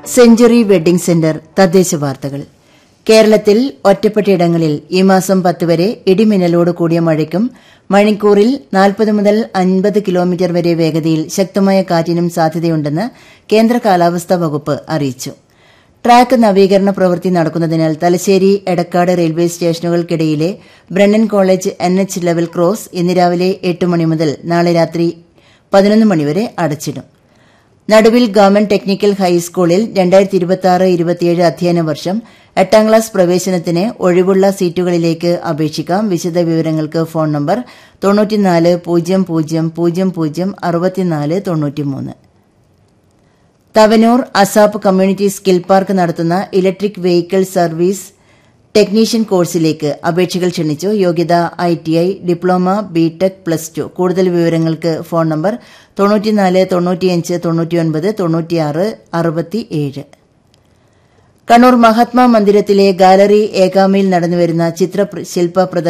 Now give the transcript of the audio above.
century wedding centre തദ്ദേശ വാർത്തകൾ കേരളത്തിൽ ഒറ്റപ്പെട്ടയിടങ്ങളിൽ ഈ മാസം പത്ത് വരെ ഇടിമിന്നലോട് കൂടിയ മഴയ്ക്കും മണിക്കൂറിൽ നാൽപ്പത് മുതൽ അൻപത് കിലോമീറ്റർ വരെ വേഗതയിൽ ശക്തമായ കാറ്റിനും സാധ്യതയുണ്ടെന്ന് കേന്ദ്ര കാലാവസ്ഥാ വകുപ്പ് അറിയിച്ചു ട്രാക്ക് നവീകരണ പ്രവൃത്തി നടക്കുന്നതിനാൽ തലശ്ശേരി എടക്കാട് റെയിൽവേ സ്റ്റേഷനുകൾക്കിടയിലെ Brennan college N H level cross ഇന്ന് രാവിലെ എട്ട് മണി മുതൽ നാളെ രാത്രി പതിനൊന്ന് മണിവരെ അടച്ചിടും നടുവിൽ ഗവൺമെന്റ് ടെക്നിക്കൽ ഹൈസ്കൂളിൽ രണ്ടായിരത്തി ഇരുപത്തി ആറ് ഇരുപത്തിയേഴ് അധ്യയന വർഷം എട്ടാം ക്ലാസ് പ്രവേശനത്തിന് ഒഴിവുള്ള സീറ്റുകളിലേക്ക് അപേക്ഷിക്കാം വിശദ വിവരങ്ങൾക്ക് ഫോൺ നമ്പർ തൊണ്ണൂറ്റിനാല് പൂജ്യം പൂജ്യം പൂജ്യം പൂജ്യം അറുപത്തിനാല് തൊണ്ണൂറ്റിമൂന്ന് Tavanur ASAP community skill park നടത്തുന്ന ഇലക്ട്രിക് വെഹിക്കിൾ സർവീസ് ടെക്നീഷ്യൻ കോഴ്സിലേക്ക് അപേക്ഷകൾ ക്ഷണിച്ചു യോഗ്യത I T I diploma B Tech plus two കൂടുതൽ വിവരങ്ങൾക്ക് ഫോൺ നമ്പർ തൊണ്ണൂറ്റിനാല് തൊണ്ണൂറ്റിയഞ്ച് തൊണ്ണൂറ്റിയൊൻപത് തൊണ്ണൂറ്റിയാറ് അറുപത്തിയേഴ് കണ്ണൂർ മഹാത്മാ മന്ദിരത്തിലെ ഗാലറി ഏകാമയിൽ നടന്നുവരുന്ന ചിത്രശില്പ പ്രദർശനം